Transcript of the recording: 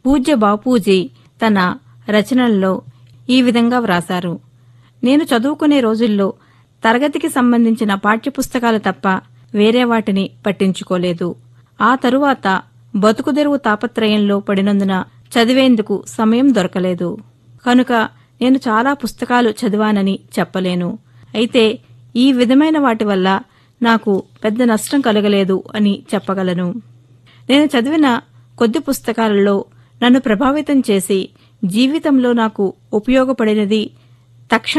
పూజ్య బాపూజీ తన రచనల్లో ఈ విధంగా వ్రాసారు నేను చదువుకునే రోజుల్లో తరగతికి సంబంధించిన పాఠ్యపుస్తకాలు తప్ప వేరే వాటిని పట్టించుకోలేదు ఆ తరువాత బతుకుదెరువు తాపత్రయంలో పడినందున చదివేందుకు సమయం దొరకలేదు కనుక నేను చాలా పుస్తకాలు చదివానని చెప్పలేను అయితే ఈ విధమైన వాటి వల్ల నాకు పెద్ద నష్టం కలగలేదు అని చెప్పగలను నేను చదివిన కొద్ది పుస్తకాలలో నన్ను ప్రభావితం చేసి జీవితంలో నాకు ఉపయోగపడినది తక్షణ